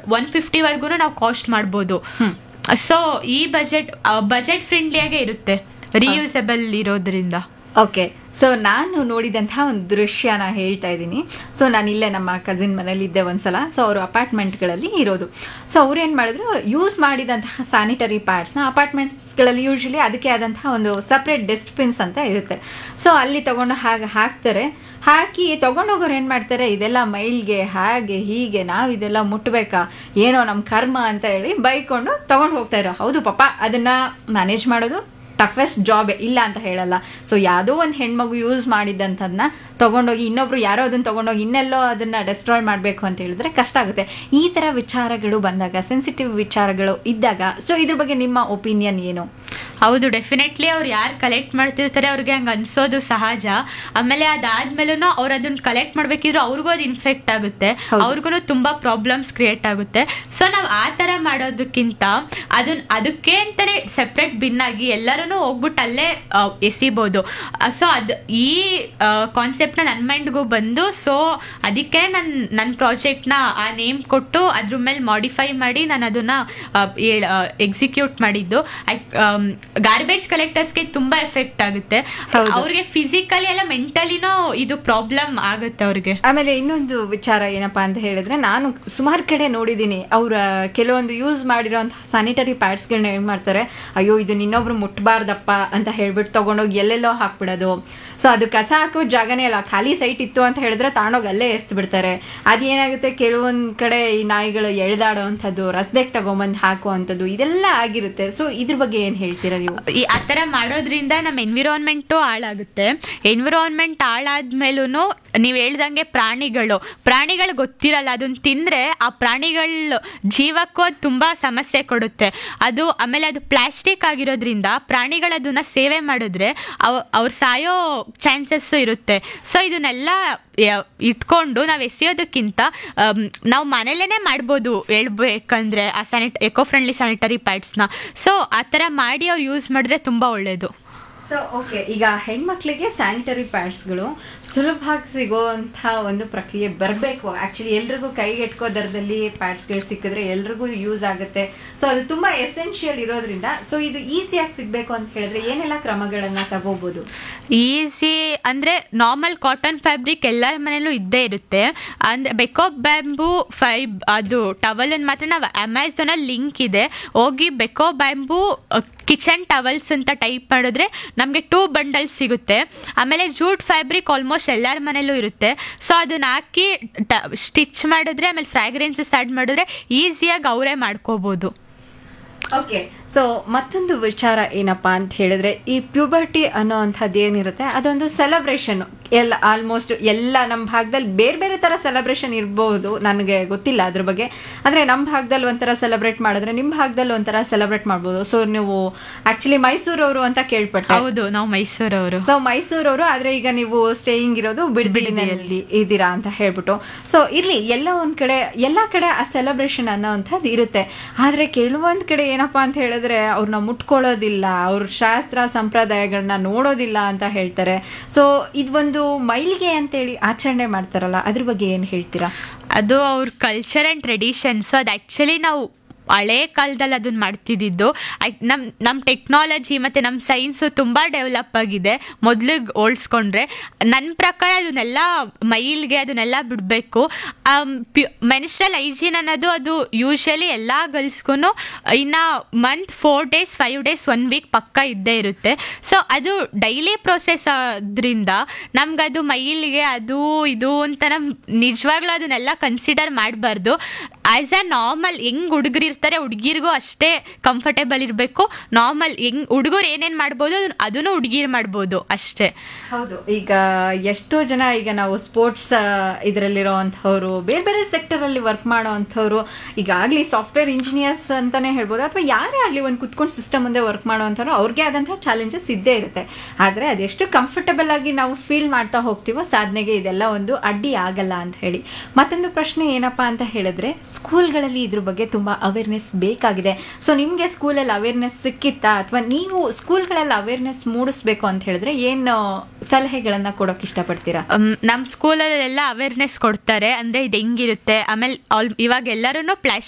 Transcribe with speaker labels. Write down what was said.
Speaker 1: One ಫಿಫ್ಟಿವರೆಗೂ ನಾವು cost ಮಾಡ್ಬೋದು so ಈ ಬಜೆಟ್ ಬಜೆಟ್ ಫ್ರೆಂಡ್ಲಿಯಾಗೇ ಇರುತ್ತೆ ರಿಯೂಸಬಲ್ ಇರೋದ್ರಿಂದ
Speaker 2: ಓಕೆ ಸೊ ನಾನು ನೋಡಿದಂತಹ ಒಂದು ದೃಶ್ಯನ ಹೇಳ್ತಾ ಇದ್ದೀನಿ ಸೊ ನಾನು ಇಲ್ಲೇ ನಮ್ಮ ಕಸಿನ್ ಮನೇಲಿ ಇದ್ದೆ ಒಂದ್ಸಲ ಸೊ ಅವರು ಅಪಾರ್ಟ್ಮೆಂಟ್ಗಳಲ್ಲಿ ಇರೋದು ಸೊ ಅವ್ರು ಏನು ಮಾಡಿದ್ರು ಯೂಸ್ ಮಾಡಿದಂತಹ ಸ್ಯಾನಿಟರಿ ಪ್ಯಾಡ್ಸ್ನ ಅಪಾರ್ಟ್ಮೆಂಟ್ಸ್ಗಳಲ್ಲಿ ಯೂಶಲಿ ಅದಕ್ಕೆ ಆದಂತಹ ಒಂದು ಸಪ್ರೇಟ್ ಡಸ್ಟ್ಬಿನ್ಸ್ ಅಂತ ಇರುತ್ತೆ ಸೊ ಅಲ್ಲಿ ತಗೊಂಡು ಹಾಗೆ ಹಾಕ್ತಾರೆ ಹಾಕಿ ತಗೊಂಡೋಗೋರು ಏನು ಮಾಡ್ತಾರೆ ಇದೆಲ್ಲ ಮೈಲ್ಗೆ ಹಾಗೆ ಹೀಗೆ ನಾವು ಇದೆಲ್ಲ ಮುಟ್ಬೇಕಾ ಏನೋ ನಮ್ಮ ಕರ್ಮ ಅಂತ ಹೇಳಿ ಬೈಕೊಂಡು ತಗೊಂಡು ಹೋಗ್ತಾ ಇರೋ ಹೌದು ಪಾಪ ಅದನ್ನ ಮ್ಯಾನೇಜ್ ಮಾಡೋದು ಟಫೆಸ್ಟ್ ಜಾಬ್ ಇಲ್ಲ ಅಂತ ಹೇಳಲ್ಲ ಸೊ ಯಾವುದೋ ಒಂದು ಹೆಣ್ಮಗು ಯೂಸ್ ಮಾಡಿದ್ದಂಥದನ್ನ ತಗೊಂಡೋಗಿ ಇನ್ನೊಬ್ರು ಯಾರೋ ಅದನ್ನ ತಗೊಂಡೋಗಿ ಇನ್ನೆಲ್ಲೋ ಅದನ್ನ ಡೆಸ್ಟ್ರಾಯ್ ಮಾಡಬೇಕು ಅಂತ ಹೇಳಿದ್ರೆ ಕಷ್ಟ ಆಗುತ್ತೆ ಈ ಥರ ವಿಚಾರಗಳು ಬಂದಾಗ ಸೆನ್ಸಿಟಿವ್ ವಿಚಾರಗಳು ಇದ್ದಾಗ ಸೊ ಇದ್ರ ಬಗ್ಗೆ ನಿಮ್ಮ ಒಪಿನಿಯನ್ ಏನು
Speaker 1: ಹೌದು ಡೆಫಿನೆಟ್ಲಿ ಅವ್ರು ಯಾರು ಕಲೆಕ್ಟ್ ಮಾಡ್ತಿರ್ತಾರೆ ಅವ್ರಿಗೆ ಹಂಗೆ ಅನ್ಸೋದು ಸಹಜ ಆಮೇಲೆ ಅದಾದ್ಮೇಲೂ ಅವ್ರು ಅದನ್ನ ಕಲೆಕ್ಟ್ ಮಾಡ್ಬೇಕಿದ್ರು ಅವ್ರಿಗೂ ಅದು ಇನ್ಫೆಕ್ಟ್ ಆಗುತ್ತೆ
Speaker 2: ಹೌದು.
Speaker 1: ಅವ್ರಿಗೂ ತುಂಬಾ ಪ್ರಾಬ್ಲಮ್ಸ್ ಕ್ರಿಯೇಟ್ ಆಗುತ್ತೆ ಸೊ ನಾವು ಆ ಥರ ಮಾಡೋದಕ್ಕಿಂತ ಅದನ್ನ ಅದಕ್ಕೆ ಅಂತಾನೆ ಸೆಪ್ರೇಟ್ ಬಿನ್ ಆಗಿ ಎಲ್ಲರೂ ಹೋಗ್ಬಿಟ್ಟು ಅಲ್ಲೇ ಆ, ಎಸಿಬೋದು ಸೊ ಅದು ಈ ಕಾನ್ಸೆಪ್ಟ್ನ ನನ್ನ ಮೈಂಡ್ಗೂ ಬಂದು ಸೊ ಅದಕ್ಕೆ ನನ್ನ ನನ್ನ ಪ್ರಾಜೆಕ್ಟ್ನ ಆ ನೇಮ್ ಕೊಟ್ಟು ಅದ್ರ ಮೇಲೆ ಮಾಡಿಫೈ ಮಾಡಿ ನಾನು ಅದನ್ನ ಎಕ್ಸಿಕ್ಯೂಟ್ ಮಾಡಿದ್ದು ಗಾರ್ಬೇಜ್ ಕಲೆಕ್ಟರ್ಸ್ಗೆ ತುಂಬಾ ಎಫೆಕ್ಟ್ ಆಗುತ್ತೆ
Speaker 2: ಹೌದು.
Speaker 1: ಅವ್ರಿಗೆ ಫಿಸಿಕಲಿ ಎಲ್ಲ ಮೆಂಟಲಿನೂ ಇದು ಪ್ರಾಬ್ಲಮ್ ಆಗುತ್ತೆ ಅವ್ರಿಗೆ
Speaker 2: ಆಮೇಲೆ ಇನ್ನೊಂದು ವಿಚಾರ ಏನಪ್ಪಾ ಅಂತ ಹೇಳಿದ್ರೆ ನಾನು ಸುಮಾರು ಕಡೆ ನೋಡಿದ್ದೀನಿ ಅವರ ಕೆಲವೊಂದು ಯೂಸ್ ಮಾಡಿರೋಂತಹ ಸ್ಯಾನಿಟರಿ ಪ್ಯಾಡ್ಸ್ಗಳನ್ನ ಏನು ಮಾಡ್ತಾರೆ ಅಯ್ಯೋ ಇದು ಇನ್ನೊಬ್ರು ಮುಟ್ಬಾರ್ದಪ್ಪ ಅಂತ ಹೇಳ್ಬಿಟ್ಟು ತಗೊಂಡೋಗಿ ಎಲ್ಲೆಲ್ಲೋ ಹಾಕ್ಬಿಡೋದು ಸೊ ಅದು ಕಸ ಹಾಕೋ ಜಾಗನೇ ಅಲ್ಲ ಖಾಲಿ ಸೈಟ್ ಇತ್ತು ಅಂತ ಹೇಳಿದ್ರೆ ತಗೊಂಡೋಗಿ ಅಲ್ಲೇ ಎಸ್ದು ಬಿಡ್ತಾರೆ ಅದೇನಾಗುತ್ತೆ ಕೆಲವೊಂದು ಕಡೆ ಈ ನಾಯಿಗಳು ಎಳೆದಾಡೋ ಅಂಥದ್ದು ರಸ್ತೆಗೆ ತಗೊಂಬಂದು ಹಾಕೋ ಅಂಥದ್ದು ಇದೆಲ್ಲ ಆಗಿರುತ್ತೆ ಸೊ ಇದ್ರ ಬಗ್ಗೆ ಏನು ಹೇಳ್ತೀರಾ ನೀವು
Speaker 1: ಈ ಆ ಥರ ಮಾಡೋದ್ರಿಂದ ನಮ್ಮ ಎನ್ವಿರಾನ್ಮೆಂಟು ಹಾಳಾಗುತ್ತೆ ಎನ್ವಿರಾನ್ಮೆಂಟ್ ಹಾಳಾದ್ಮೇಲೂ ನೀವು ಹೇಳ್ದಂಗೆ ಪ್ರಾಣಿಗಳು ಪ್ರಾಣಿಗಳು ಗೊತ್ತಿರಲ್ಲ ಅದನ್ನ ತಿಂದರೆ ಆ ಪ್ರಾಣಿಗಳ ಜೀವಕ್ಕೂ ಅದು ತುಂಬ ಸಮಸ್ಯೆ ಕೊಡುತ್ತೆ ಅದು ಆಮೇಲೆ ಅದು ಪ್ಲಾಸ್ಟಿಕ್ ಆಗಿರೋದ್ರಿಂದ ಪ್ರಾಣಿಗಳು ಅದನ್ನ ಸೇವೆ ಮಾಡಿದ್ರೆ ಅವ್ ಅವ್ರು ಸಾಯೋ ಚಾನ್ಸಸ್ಸು ಇರುತ್ತೆ ಸೊ ಇದನ್ನೆಲ್ಲ ಯ- ಇಟ್ಕೊಂಡು ನಾವು ಎಸೆಯೋದಕ್ಕಿಂತ ನಾವು ಮನೇಲೇ ಮಾಡ್ಬೋದು ಹೇಳ್ಬೇಕಂದ್ರೆ ಆ ಸ್ಯಾನಿಟ್ ಎಕೋ ಫ್ರೆಂಡ್ಲಿ ಸ್ಯಾನಿಟರಿ ಪ್ಯಾಡ್ಸ್ನ ಸೊ ಆ ಥರ ಮಾಡಿ ಅವ್ರು ಯೂಸ್ ಮಾಡಿದ್ರೆ ತುಂಬ ಒಳ್ಳೆಯದು
Speaker 2: ಸೊ ಓಕೆ ಈಗ ಹೆಣ್ಮಕ್ಳಿಗೆ ಸ್ಯಾನಿಟರಿ ಪ್ಯಾಡ್ಸ್ಗಳು ಸುಲಭವಾಗಿ ಸಿಗೋವಂಥ ಒಂದು ಪ್ರಕ್ರಿಯೆ ಬರಬೇಕು ಆ್ಯಕ್ಚುಲಿ ಎಲ್ರಿಗೂ ಕೈಗೆ ಎಟ್ಕೋ ದರದಲ್ಲಿ ಪ್ಯಾಡ್ಸ್ಗಳು ಸಿಕ್ಕಿದ್ರೆ ಎಲ್ರಿಗೂ ಯೂಸ್ ಆಗುತ್ತೆ ಸೊ ಅದು ತುಂಬ ಎಸೆನ್ಷಿಯಲ್ ಇರೋದ್ರಿಂದ ಸೊ ಇದು ಈಸಿಯಾಗಿ ಸಿಗಬೇಕು ಅಂತ ಹೇಳಿದ್ರೆ ಏನೆಲ್ಲ ಕ್ರಮಗಳನ್ನು ತಗೋಬೋದು
Speaker 1: ಈಸಿ ಅಂದರೆ ನಾರ್ಮಲ್ ಕಾಟನ್ ಫ್ಯಾಬ್ರಿಕ್ ಎಲ್ಲರ ಮನೇಲೂ ಇದ್ದೇ ಇರುತ್ತೆ ಅಂದರೆ ಬೆಕೋ ಬ್ಯಾಂಬೂ ಫೈಬ್ ಅದು ಟವಲನ್ನು ಮಾತ್ರ ನಾವು ಅಮೆಝಾನಲ್ಲಿ ಲಿಂಕ್ ಇದೆ ಹೋಗಿ ಬೆಕೋ ಬ್ಯಾಂಬೂ ಕಿಚನ್ ಟವಲ್ಸ್ ಅಂತ ಟೈಪ್ ಮಾಡಿದ್ರೆ ನಮಗೆ ಟೂ ಬಂಡಲ್ಸ್ ಸಿಗುತ್ತೆ ಆಮೇಲೆ ಜೂಟ್ ಫ್ಯಾಬ್ರಿಕ್ ಆಲ್ಮೋಸ್ಟ್ ಎಲ್ಲರ ಮನೇಲೂ ಇರುತ್ತೆ ಸೊ ಅದನ್ನ ಹಾಕಿ ಸ್ಟಿಚ್ ಮಾಡಿದ್ರೆ ಆಮೇಲೆ ಫ್ರಾಗ್ರೆನ್ಸಸ್ ಆ್ಯಡ್ ಮಾಡಿದ್ರೆ ಈಸಿಯಾಗಿ ಅವರೇ ಮಾಡ್ಕೋಬೋದು
Speaker 2: ಓಕೆ ಸೊ ಮತ್ತೊಂದು ವಿಚಾರ ಏನಪ್ಪಾ ಅಂತ ಹೇಳಿದ್ರೆ ಈ ಪ್ಯೂಬರ್ಟಿ ಅನ್ನೋ ಅಂಥದ್ದು ಏನಿರುತ್ತೆ ಅದೊಂದು ಸೆಲೆಬ್ರೇಷನ್ ಎಲ್ಲ ಆಲ್ಮೋಸ್ಟ್ ಎಲ್ಲ ನಮ್ಮ ಭಾಗದಲ್ಲಿ ಬೇರೆ ಬೇರೆ ಥರ ಸೆಲೆಬ್ರೇಷನ್ ಇರ್ಬೋದು ನನಗೆ ಗೊತ್ತಿಲ್ಲ ಅದ್ರ ಬಗ್ಗೆ ಅಂದರೆ ನಮ್ಮ ಭಾಗದಲ್ಲಿ ಒಂಥರ ಸೆಲೆಬ್ರೇಟ್ ಮಾಡಿದ್ರೆ ನಿಮ್ಮ ಭಾಗದಲ್ಲಿ ಒಂಥರ ಸೆಲೆಬ್ರೇಟ್ ಮಾಡ್ಬೋದು ಸೊ ನೀವು ಆ್ಯಕ್ಚುಲಿ ಮೈಸೂರವರು ಅಂತ ಕೇಳ್ಪಟ್ಟೆ
Speaker 1: ಹೌದು ನಾವು ಮೈಸೂರವರು
Speaker 2: ಸೊ ಮೈಸೂರವರು ಆದ್ರೆ ಈಗ ನೀವು ಸ್ಟೇಯಿಂಗ್ ಇರೋದು ಬಿಡದಿನಲ್ಲಿ ಇದ್ದೀರಾ ಅಂತ ಹೇಳ್ಬಿಟ್ಟು ಸೊ ಇರ್ಲಿ ಎಲ್ಲ ಒಂದ್ ಕಡೆ ಎಲ್ಲಾ ಕಡೆ ಆ ಸೆಲೆಬ್ರೇಷನ್ ಅನ್ನೋವಂಥದ್ದು ಇರುತ್ತೆ ಆದ್ರೆ ಕೆಲವೊಂದ್ ಕಡೆ ಏನಪ್ಪಾ ಅಂತ ಹೇಳಿದ್ರೆ ಅವ್ರನ್ನ ಮುಟ್ಕೊಳ್ಳೋದಿಲ್ಲ ಅವ್ರ ಶಾಸ್ತ್ರ ಸಂಪ್ರದಾಯಗಳನ್ನ ನೋಡೋದಿಲ್ಲ ಅಂತ ಹೇಳ್ತಾರೆ ಸೊ ಇದೊಂದು ಮೈಲಿಗೆ ಅಂತೇಳಿ ಆಚರಣೆ ಮಾಡ್ತಾರಲ್ಲ ಅದ್ರ ಬಗ್ಗೆ ಏನ್ ಹೇಳ್ತೀರಾ
Speaker 1: ಅದು ಅವ್ರ ಕಲ್ಚರ್ ಆ್ಯಂಡ್ ಟ್ರೆಡಿಷನ್ಸ್ ಅದು ಆ್ಯಕ್ಚುಲಿ ನಾವು ಹಳೆ ಕಾಲದಲ್ಲಿ ಅದನ್ನ ಮಾಡ್ತಿದ್ದಿದ್ದು ನಮ್ಮ ನಮ್ಮ ಟೆಕ್ನಾಲಜಿ ಮತ್ತು ನಮ್ಮ ಸೈನ್ಸು ತುಂಬ ಡೆವಲಪ್ ಆಗಿದೆ ಮೊದಲಿಗೆ ಹೋಲ್ಸ್ಕೊಂಡ್ರೆ ನನ್ನ ಪ್ರಕಾರ ಅದನ್ನೆಲ್ಲ ಮೈಲ್ಗೆ ಅದನ್ನೆಲ್ಲ ಬಿಡಬೇಕು ಮೆನ್ಸ್ಟ್ರಲ್ ಹೈಜೀನ್ ಅನ್ನೋದು ಅದು ಯೂಶಲಿ ಎಲ್ಲ ಗರ್ಲ್ಸ್ಗೂ ಇನ್ನು month four days five days one week ಪಕ್ಕ ಇದ್ದೇ ಇರುತ್ತೆ ಸೊ ಅದು ಡೈಲಿ ಪ್ರೊಸೆಸ್ ಆದ್ರಿಂದ ನಮ್ಗದು ಮೈಲಿಗೆ ಅದು ಇದು ಅಂತ ನಮ್ ನಿಜವಾಗ್ಲೂ ಅದನ್ನೆಲ್ಲ ಕನ್ಸಿಡರ್ ಮಾಡಬಾರ್ದು ಆ್ಯಸ್ ಅ ನಾರ್ಮಲ್ ಹೆಂಗ್ ಹುಡುಗರು ಇರ್ತಾರೆ ಹುಡುಗಿರ್ಗೂ ಅಷ್ಟೇ ಕಂಫರ್ಟೇಬಲ್ ಇರಬೇಕು ನಾರ್ಮಲ್ ಹೆಂಗ್ ಹುಡುಗರು ಏನೇನು ಮಾಡ್ಬೋದು ಅದನ್ನು ಹುಡುಗಿರು ಮಾಡ್ಬೋದು ಅಷ್ಟೇ
Speaker 2: ಹೌದು ಈಗ ಎಷ್ಟೋ ಜನ ಈಗ ನಾವು ಸ್ಪೋರ್ಟ್ಸ್ ಇದರಲ್ಲಿರೋ ಅಂಥವ್ರು ಬೇರೆ ಬೇರೆ ಸೆಕ್ಟರ್ ಅಲ್ಲಿ ವರ್ಕ್ ಮಾಡೋ ಅಂಥವ್ರು ಈಗಾಗಲಿ ಸಾಫ್ಟ್ವೇರ್ ಇಂಜಿನಿಯರ್ಸ್ ಅಂತಾನೆ ಹೇಳ್ಬೋದು ಅಥವಾ ಯಾರೇ ಆಗಲಿ ಒಂದು ಕುತ್ಕೊಂಡು ಸಿಸ್ಟಮ್ ಮುಂದೆ ವರ್ಕ್ ಮಾಡೋ ಅಂಥವ್ರು ಅವ್ರಿಗೆ ಆದಂತಹ ಚಾಲೆಂಜಸ್ ಇದ್ದೇ ಇರುತ್ತೆ ಆದರೆ ಅದೆಷ್ಟು ಕಂಫರ್ಟಬಲ್ ಆಗಿ ನಾವು ಫೀಲ್ ಮಾಡ್ತಾ ಹೋಗ್ತೀವೋ ಸಾಧನೆಗೆ ಇದೆಲ್ಲ ಒಂದು ಅಡ್ಡಿ ಆಗಲ್ಲ ಅಂತ ಹೇಳಿ ಮತ್ತೊಂದು ಪ್ರಶ್ನೆ ಏನಪ್ಪಾ ಅಂತ ಹೇಳಿದ್ರೆ ಸ್ಕೂಲ್ಗಳಲ್ಲಿ ಇದ್ರ ಬಗ್ಗೆ ತುಂಬಾ ಅವೇರ್ನೆಸ್ ಬೇಕಾಗಿದೆ ಸೊ ನಿಮಗೆ ಸ್ಕೂಲಲ್ಲಿ ಅವೇರ್ನೆಸ್ ಸಿಕ್ಕಿತ್ತಾ ಅಥವಾ ನೀವು ಸ್ಕೂಲ್ಗಳಲ್ಲಿ ಅವೇರ್ನೆಸ್ ಮೂಡಿಸ್ಬೇಕು ಅಂತ ಹೇಳಿದ್ರೆ ಏನು ಸಲಹೆಗಳನ್ನ ಕೊಡೋಕೆ ಇಷ್ಟಪಡ್ತೀರಾ
Speaker 1: ನಮ್ಮ ಸ್ಕೂಲಲ್ಲೆಲ್ಲ ಅವೇರ್ನೆಸ್ ಕೊಡ್ತಾರೆ ಅಂದರೆ ಇದು ಹೆಂಗಿರುತ್ತೆ ಆಮೇಲೆ ಆಲ್ ಇವಾಗ ಎಲ್ಲರೂ